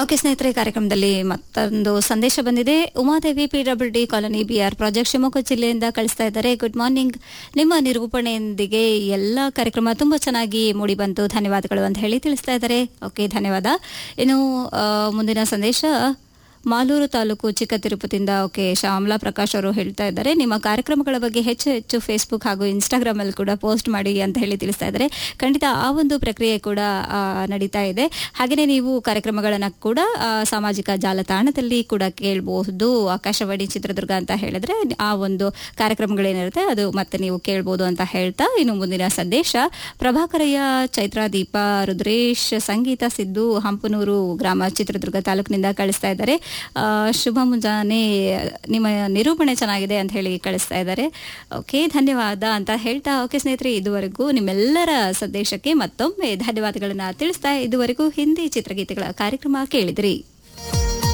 okay ಸ್ನೇಹಿತರೆ ಕಾರ್ಯಕ್ರಮದಲ್ಲಿ ಮತ್ತೊಂದು ಸಂದೇಶ ಬಂದಿದೆ Umadevi P W D colony BR project Shivamogga ಜಿಲ್ಲೆಯಿಂದ ಕಳಿಸ್ತಾ ಇದ್ದಾರೆ ಗುಡ್ ಮಾರ್ನಿಂಗ್ ನಿಮ್ಮ ನಿರೂಪಣೆಯೊಂದಿಗೆ ಎಲ್ಲ ಕಾರ್ಯಕ್ರಮ ತುಂಬಾ ಚೆನ್ನಾಗಿ ಮೂಡಿ ಬಂತು ಧನ್ಯವಾದಗಳು ಅಂತ ಹೇಳಿ ತಿಳಿಸ್ತಾ ಇದ್ದಾರೆ ಓಕೆ ಧನ್ಯವಾದ ಇನ್ನು ಆ, ಮುಂದಿನ ಸಂದೇಶ ಮಾಲೂರು ತಾಲೂಕು ಚಿಕ್ಕ ತಿರುಪತಿಯಿಂದ ಓಕೆ ಶ್ಯಾಮಲಾ ಪ್ರಕಾಶ್ ಅವರು ಹೇಳ್ತಾ ಇದ್ದಾರೆ ನಿಮ್ಮ ಕಾರ್ಯಕ್ರಮಗಳ ಬಗ್ಗೆ ಹೆಚ್ಚು ಹೆಚ್ಚು ಫೇಸ್ಬುಕ್ ಹಾಗೂ ಇನ್ಸ್ಟಾಗ್ರಾಮ್ ಅಲ್ಲಿ ಕೂಡ ಪೋಸ್ಟ್ ಮಾಡಿ ಅಂತ ಹೇಳಿ ತಿಳಿಸ್ತಾ ಇದ್ದಾರೆ ಖಂಡಿತ ಆ ಒಂದು ಪ್ರಕ್ರಿಯೆ ಕೂಡ ಆ, ನಡೀತಾ ಇದೆ ಹಾಗೆಯೇ ನೀವು ಕಾರ್ಯಕ್ರಮಗಳನ್ನ ಕೂಡ ಆ, ಸಾಮಾಜಿಕ ಜಾಲತಾಣದಲ್ಲಿ ಕೂಡ ಕೇಳಬಹುದು ಆಕಾಶವಾಣಿ ಚಿತ್ರದುರ್ಗ ಅಂತ ಹೇಳಿದ್ರೆ ಆ ಒಂದು ಕಾರ್ಯಕ್ರಮಗಳೇನಿರುತ್ತೆ ಅದು ಮತ್ತೆ ನೀವು ಕೇಳ್ಬೋದು ಅಂತ ಹೇಳ್ತಾ ಇನ್ನು ಮುಂದಿನ ಸಂದೇಶ ಪ್ರಭಾಕರಯ್ಯ ಚೈತ್ರಾ ದೀಪ ರುದ್ರೇಶ್ ಸಂಗೀತ ಸಿದ್ದು ಹಂಪನೂರು ಗ್ರಾಮ ಚಿತ್ರದುರ್ಗ ತಾಲೂಕಿನಿಂದ ಕಳಿಸ್ತಾ ಇದ್ದಾರೆ ಆ, ಶುಭ ಮುಂಜಾನೆ ನಿಮ್ಮ ನಿರೂಪಣೆ ಚೆನ್ನಾಗಿದೆ ಅಂತ ಹೇಳಿ ಕಳಿಸ್ತಾ ಇದ್ದಾರೆ ಓಕೆ ಧನ್ಯವಾದ ಅಂತ ಹೇಳ್ತಾ ಓಕೆ ಸ್ನೇಹಿತರೆ ಇದುವರೆಗೂ ನಿಮ್ಮೆಲ್ಲರ ಸಂದೇಶಕ್ಕೆ ಮತ್ತೊಮ್ಮೆ ಧನ್ಯವಾದಗಳನ್ನ ತಿಳಿಸ್ತಾ ಇದುವರೆಗೂ ಹಿಂದಿ ಚಿತ್ರಗೀತೆಗಳ ಕಾರ್ಯಕ್ರಮ ಕೇಳಿದ್ರಿ